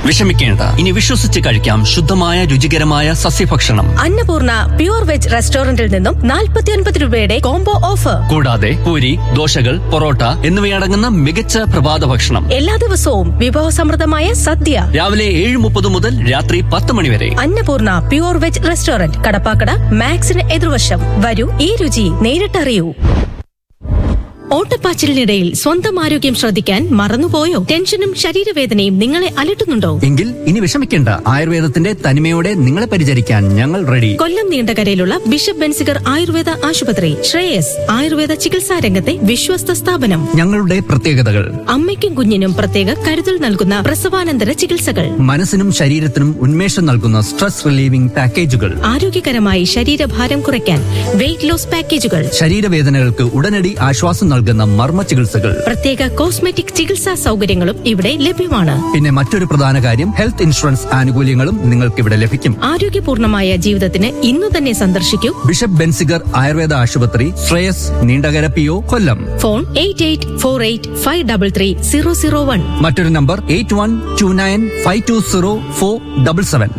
വിഷമിക്കേണ്ട ഇനി വിശ്വസിച്ച് കഴിക്കാം ശുദ്ധമായ രുചികരമായ സസ്യഭക്ഷണം അന്നപൂർണ പ്യൂർ വെജ് റെസ്റ്റോറന്റിൽ നിന്നും 49 രൂപയുടെ കോംബോ ഓഫർ കൂടാതെ പൂരി ദോശകൾ പൊറോട്ട എന്നിവയടങ്ങുന്ന മികച്ച പ്രഭാത ഭക്ഷണം എല്ലാ ദിവസവും വിഭവസമൃദ്ധമായ സദ്യ രാവിലെ ഏഴ് മുപ്പത് മുതൽ രാത്രി പത്ത് മണി വരെ Annapurna pure veg restaurant Kadappakada മാക്സിന് എതിർവശം വരൂ ഈ രുചി നേരിട്ടറിയൂ ഓട്ടപ്പാച്ചിലിനിടയിൽ സ്വന്തം ആരോഗ്യം ശ്രദ്ധിക്കാൻ മറന്നുപോയോ ടെൻഷനും ശരീരവേദനയും നിങ്ങളെ അലട്ടുന്നുണ്ടോ എങ്കിൽ ഇനി വിഷമിക്കേണ്ട ആയുർവേദത്തിന്റെ തനിമയോടെ നിങ്ങളെ പരിചരിക്കാൻ ഞങ്ങൾ റെഡി കൊല്ലം നീണ്ടകരയിലുള്ള ബിഷപ്പ് ബെൻസിഗർ ആയുർവേദ ആശുപത്രി ശ്രേയസ് ആയുർവേദ ചികിത്സാ രംഗത്തെ വിശ്വസ്ത സ്ഥാപനം ഞങ്ങളുടെ പ്രത്യേകതകൾ അമ്മയ്ക്കും കുഞ്ഞിനും പ്രത്യേക കരുതൽ നൽകുന്ന പ്രസവാനന്തര ചികിത്സകൾ മനസ്സിനും ശരീരത്തിനും ഉന്മേഷം നൽകുന്ന സ്ട്രെസ് റിലീവിംഗ് പാക്കേജുകൾ ആരോഗ്യകരമായി ശരീരഭാരം കുറയ്ക്കാൻ വെയിറ്റ് ലോസ് പാക്കേജുകൾ ശരീരവേദനകൾക്ക് ഉടനടി ആശ്വാസം നൽകുന്ന മർമ്മ ചികിത്സകൾ പ്രത്യേക കോസ്മെറ്റിക് ചികിത്സാ സൗകര്യങ്ങളും ഇവിടെ ലഭ്യമാണ് പിന്നെ മറ്റൊരു പ്രധാന കാര്യം ഹെൽത്ത് ഇൻഷുറൻസ് ആനുകൂല്യങ്ങളും നിങ്ങൾക്ക് ഇവിടെ ലഭിക്കും ആരോഗ്യപൂർണമായ ജീവിതത്തിന് ഇന്നു തന്നെ സന്ദർശിക്കൂ ബിഷപ്പ് ബെൻസിഗർ ആയുർവേദ ആശുപത്രി Shreyas Neendakara P O Kollam phone eight eight four eight five double three zero zero one മറ്റൊരു number eight one two nine five two zero four double seven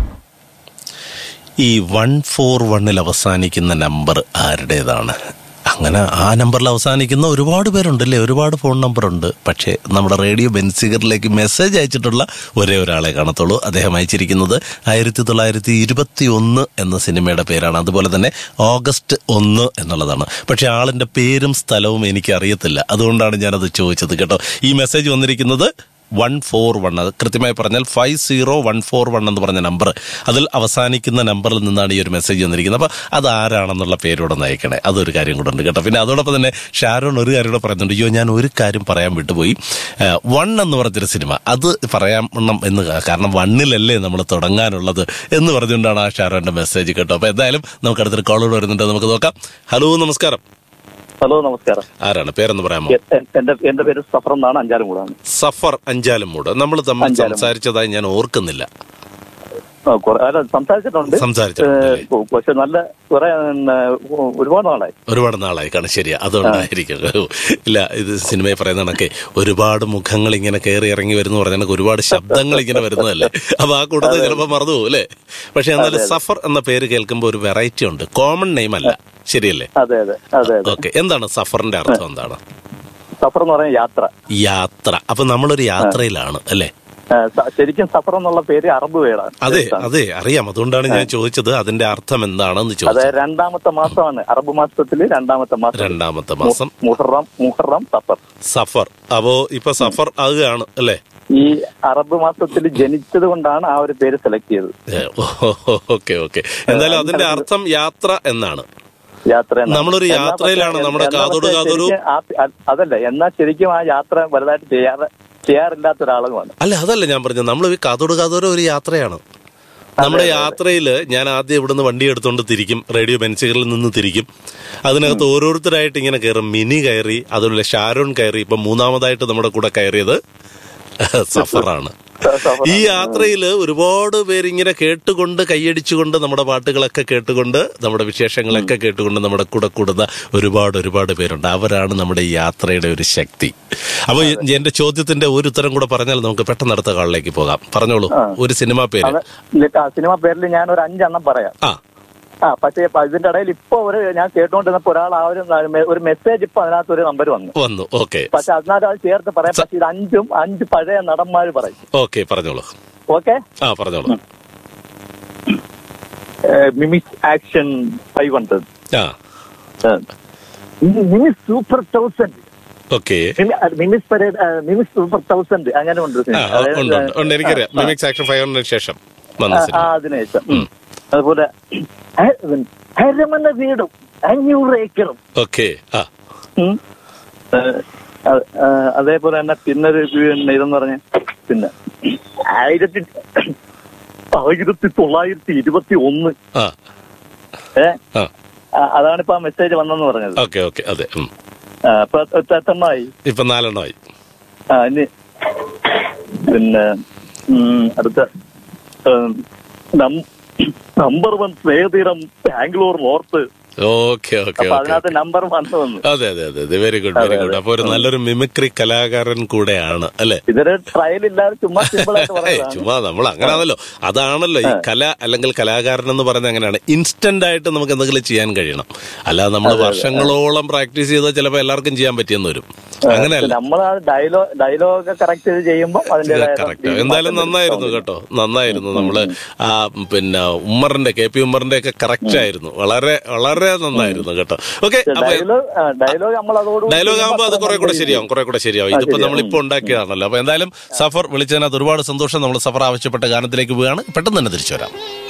ഈ വൺ ഫോർ വണ്ണിൽ അവസാനിക്കുന്ന നമ്പർ ആരുടേതാണ് അങ്ങനെ ആ നമ്പറിൽ അവസാനിക്കുന്ന ഒരുപാട് പേരുണ്ടല്ലേ ഒരുപാട് ഫോൺ നമ്പർ ഉണ്ട് പക്ഷേ നമ്മുടെ റേഡിയോ ബെൻസിഗറിലേക്ക് മെസ്സേജ് അയച്ചിട്ടുള്ള ഒരേ ഒരാളെ കാണത്തുള്ളൂ അദ്ദേഹം അയച്ചിരിക്കുന്നത് ആയിരത്തി തൊള്ളായിരത്തി ഇരുപത്തി ഒന്ന് എന്ന സിനിമയുടെ പേരാണ് അതുപോലെ തന്നെ ഓഗസ്റ്റ് ഒന്ന് എന്നുള്ളതാണ് പക്ഷേ ആളിന്റെ പേരും സ്ഥലവും എനിക്ക് അറിയത്തില്ല അതുകൊണ്ടാണ് ഞാനത് ചോദിച്ചത് കേട്ടോ ഈ മെസ്സേജ് വന്നിരിക്കുന്നത് വൺ ഫോർ വൺ അത് കൃത്യമായി പറഞ്ഞാൽ five zero one four one എന്ന് പറഞ്ഞ നമ്പർ അതിൽ അവസാനിക്കുന്ന നമ്പറിൽ നിന്നാണ് ഈ ഒരു മെസ്സേജ് വന്നിരിക്കുന്നത് അപ്പോൾ അത് ആരാണെന്നുള്ള പേരോടെ നയിക്കണേ അതൊരു കാര്യം കൂടെ ഉണ്ട് കേട്ടോ പിന്നെ അതോടൊപ്പം തന്നെ ഷാരോൺ ഒരു കാര്യം കൂടെ പറയുന്നുണ്ട് അയ്യോ ഞാൻ ഒരു കാര്യം പറയാൻ വിട്ടുപോയി വൺ എന്ന് പറഞ്ഞൊരു സിനിമ അത് പറയാം എന്ന് കാരണം വണ്ണിലല്ലേ നമ്മൾ തുടങ്ങാനുള്ളത് എന്ന് പറഞ്ഞുകൊണ്ടാണ് ആ ഷാരോന്റെ മെസ്സേജ് കേട്ടോ അപ്പോൾ എന്തായാലും നമുക്ക് അടുത്തൊരു കോളോട് വരുന്നുണ്ട് നമുക്ക് നോക്കാം ഹലോ നമസ്കാരം ഹലോ നമസ്കാരം ആരാണ് പേരെന്ന് പറയാമോ എ- എ- എന്റെ എന്റെ പേര് സഫർ എന്നാണ് അഞ്ചാലും കൂടാണ് സഫർ അഞ്ചാലുമൂട് നമ്മൾ തമ്മിൽ അഞ്ചാലുമൂട്. സംസാരിച്ചതായി ഞാൻ ഓർക്കുന്നില്ല ആ, കുറെ- അല്ല, സംസാരിച്ചിട്ടുണ്ട് സംസാരിച്ചിട്ടുണ്ട് ഏ, അല്ലേ? പക്ഷെ നല്ല കുറെ ഉം, ഒരുപാട് നാളായി ഒരുപാട് നാളായി കാണും ശരിയാ അതുകൊണ്ടായിരിക്കും ഇല്ല ഇത് സിനിമയിൽ പറയുന്ന കണക്കെ ഒരുപാട് മുഖങ്ങൾ ഇങ്ങനെ കയറി ഇറങ്ങി വരുന്നു പറഞ്ഞ കണക്ക് ഒരുപാട് ശബ്ദങ്ങൾ ഇങ്ങനെ വരുന്നതല്ലേ അപ്പൊ ആ കൂട്ടത്തിൽ ചിലപ്പോൾ മറന്നു പോകും അല്ലേ പക്ഷെ എന്നാലും സഫർ എന്ന പേര് കേൾക്കുമ്പോൾ ഒരു വെറൈറ്റി ഉണ്ട് കോമൺ നെയിം അല്ല ശരിയല്ലേ അതെ അതെ അതെ അതെ ഓക്കെ എന്താണ് സഫറിന്റെ അർത്ഥം എന്താണ് സഫർ എന്ന് പറയുന്ന യാത്ര യാത്ര അപ്പൊ നമ്മളൊരു യാത്രയിലാണ് അല്ലേ ഏ, സ- ശരിക്കും സഫർ എന്നുള്ള പേര് അറബ് പേരാണ് അതെ അതെ അറിയാം അതുകൊണ്ടാണ് ഞാൻ ചോദിച്ചത് അതിന്റെ അർത്ഥം എന്താണെന്ന് അതായത് ചോദിച്ചത് രണ്ടാമത്തെ മാസമാണ് അറബ് മാസത്തില് രണ്ടാമത്തെ മാസം രണ്ടാമത്തെ മാസം മുഹറം മുഹറം സഫർ സഫർ അപ്പോ ഇപ്പൊ സഫർ ആകുകയാണ് അല്ലേ ഈ അറബ് മാസത്തിൽ ജനിച്ചത് കൊണ്ടാണ് ആ ഒരു പേര് സെലക്ട് ചെയ്തത് ഓക്കെ ഓക്കെ എന്തായാലും അതിന്റെ അർത്ഥം യാത്ര എന്നാണ് യാത്ര എന്നാണ്. നമ്മളൊരു എന്നാ യാത്രയിലാണ് പക്ഷേ- നമ്മുടെ എന്നാ കാതോട് പക്ഷേ കാതോരു- ശരിക്കും ആ- അ- അതല്ല എന്നാ ശരിക്കും ആ യാത്ര വലുതായിട്ട് ചെയ്യാറ് ചെയ്യാറില്ലാത്ത ഒരാളുമാണ് അല്ല അതല്ല ഞാൻ പറഞ്ഞത് നമ്മൾ ഈ കാതോട് കാതോര ഒരു യാത്രയാണ് നമ്മുടെ യാത്രയിൽ ഞാൻ ആദ്യം ഇവിടുന്ന് വണ്ടി എടുത്തുകൊണ്ട് തിരിക്കും റേഡിയോ ബെൻസുകളിൽ നിന്ന് തിരിക്കും അതിനകത്ത് ഓരോരുത്തരായിട്ട് ഇങ്ങനെ കയറും മിനി കയറി അതുപോലെ ഷാരോൺ കയറി ഇപ്പൊ മൂന്നാമതായിട്ട് നമ്മുടെ കൂടെ കയറിയത് സഫറാണ് ഈ യാത്രയിൽ ഒരുപാട് പേരിങ്ങനെ കേട്ടുകൊണ്ട് കൈയടിച്ചുകൊണ്ട് നമ്മുടെ പാട്ടുകളൊക്കെ കേട്ടുകൊണ്ട് നമ്മുടെ വിശേഷങ്ങളൊക്കെ കേട്ടുകൊണ്ട് നമ്മുടെ കൂടെ കൂടുന്ന ഒരുപാട് ഒരുപാട് പേരുണ്ട് അവരാണ് നമ്മുടെ ഈ യാത്രയുടെ ഒരു ശക്തി അപ്പൊ ഈ- എന്റെ ചോദ്യത്തിന്റെ ഒരു ഉത്തരം കൂടെ പറഞ്ഞാൽ നമുക്ക് പെട്ടെന്ന് അടുത്ത കാളിലേക്ക് പോകാം പറഞ്ഞോളൂ ഒരു സിനിമാ പേര് അത് ഇല്ല, ആ സിനിമ പേരിൽ ഞാൻ ഒരു അഞ്ചെണ്ണം പറയാം ആ ആ പക്ഷേ ഇപ്പൊ ഇതിന്റെ ഇടയിൽ ഇപ്പൊ ഒരു ഞാൻ കേട്ടുകൊണ്ടിരുന്നപ്പോ ഒരാൾ ആ ഒരു ന- ഒരു മെസ്സേജ് ഇപ്പൊ അതിനകത്ത് ഒരു നമ്പർ വന്നു വന്നു ഓക്കെ പക്ഷെ അതിനകത്ത് അത് ചേർത്ത് പറയാം പക്ഷെ ഇത് അഞ്ചും അഞ്ച് പഴയ നടന്മാര് പറയും ഓക്കെ പറഞ്ഞോളൂ ഓക്കെ ആ പറഞ്ഞോളൂ മിമിക്സ് ആക്ഷൻ ഫൈവ് ഹൺഡ്രഡ് ആ mimics super thousand okay mimics parade mimics super thousand അങ്ങനെ ഉണ്ട് ഒരു ആ സിനിമ. അതായത്, ഉണ്ട് ഉണ്ട് ഉണ്ട് എനിക്കറിയാം ആ, മിമിക്സ് ആക്ഷൻ ഫൈവ് ഹൺഡ്രഡിന് ശേഷം വന്ന ആ, ആ, സിനിമ അതിനുശേഷം ഉം. അതുപോലെ ഹരമന വീടും അഞ്ഞൂറ് ഏക്കറും ഓക്കെ ആ ഉം. ഏ, അ- ആ, അതേപോലെ തന്നെ പിന്നൊരു പിന്നെ ഇതെന്ന് പറഞ്ഞ പിന്നെ ആയിരത്തി ആയിരത്തി തൊള്ളായിരത്തി ഇരുപത്തി ഒന്ന് ആ ഏ ആ ആ, അതാണിപ്പോ ആ മെസ്സേജ് വന്നെന്ന് പറഞ്ഞത് ഓക്കെ ഓക്കെ അതെ ഉം. ആ, അപ്പൊ എത്ര- എത്രണ്ണമായി ഇപ്പൊ നാലെണ്ണമായി ആ ഇനി പിന്നെ ഉം, അടുത്ത number one Snehatheeram Bangalore north okay okay അപ്പൊ ഓക്കെ അതിനകത്ത് നമ്പർ വന്നു വന്നു അതെ അതെ അതെ അതെ വെരി ഗുഡ് വെരി ഗുഡ് അപ്പൊ ഒരു നല്ലൊരു മിമിക്രി കലാകാരൻ കൂടെയാണ് അല്ലെ ഇതൊരു ട്രയൽ ഇല്ലാതെ ചുമ്മാ സിമ്പിൾ ആയിട്ട് ഏയ് പറയുന്നതാണ് ചുമ്മാ നമ്മൾ അങ്ങനെയാണല്ലോ അതാണല്ലോ ഈ കല അല്ലെങ്കിൽ കലാകാരൻ എന്ന് പറയുന്നത് അങ്ങനെയാണ് ഇൻസ്റ്റന്റ് ആയിട്ട് നമുക്ക് എന്തെങ്കിലും ചെയ്യാൻ കഴിയണം അല്ലാതെ നമ്മൾ വർഷങ്ങളോളം പ്രാക്ടീസ് ചെയ്താൽ ചിലപ്പോൾ എല്ലാവർക്കും ചെയ്യാൻ പറ്റിയെന്ന് വരും അങ്ങനെയല്ല നമ്മൾ ആ ഡയലോഗ് ഡയലോഗ് കറക്റ്റ് ചെയ്ത് ചെയ്യുമ്പോൾ അതിന്റേതായ കറക്റ്റ് എന്തായാലും നന്നായിരുന്നു കേട്ടോ നന്നായിരുന്നു നമ്മള് ആ പിന്നെ ഉമ്മറിന്റെ കെ പി ഉമ്മറിന്റെ ഒക്കെ കറക്റ്റ് ആയിരുന്നു വളരെ വളരെ നന്നായിരുന്നു കേട്ടോ ഓക്കെ അപ്പൊ ഡയലോഗ് ഡയലോഗ് നമ്മൾ അതോട് ഡയലോഗ് ആകുമ്പോൾ അത് കുറെ കൂടെ ശരിയാവും കുറെ കൂടെ ശരിയാവും ഇതിപ്പോ നമ്മൾ ഇപ്പൊ ഉണ്ടാക്കിയതാണല്ലോ അപ്പൊ എന്തായാലും സഫർ വിളിച്ചതിനകത്ത് ഒരുപാട് സന്തോഷം നമ്മൾ സഫർ ആവശ്യപ്പെട്ട ഗാനത്തിലേക്ക് പോവുകയാണ് പെട്ടെന്ന് തന്നെ തിരിച്ചു വരാം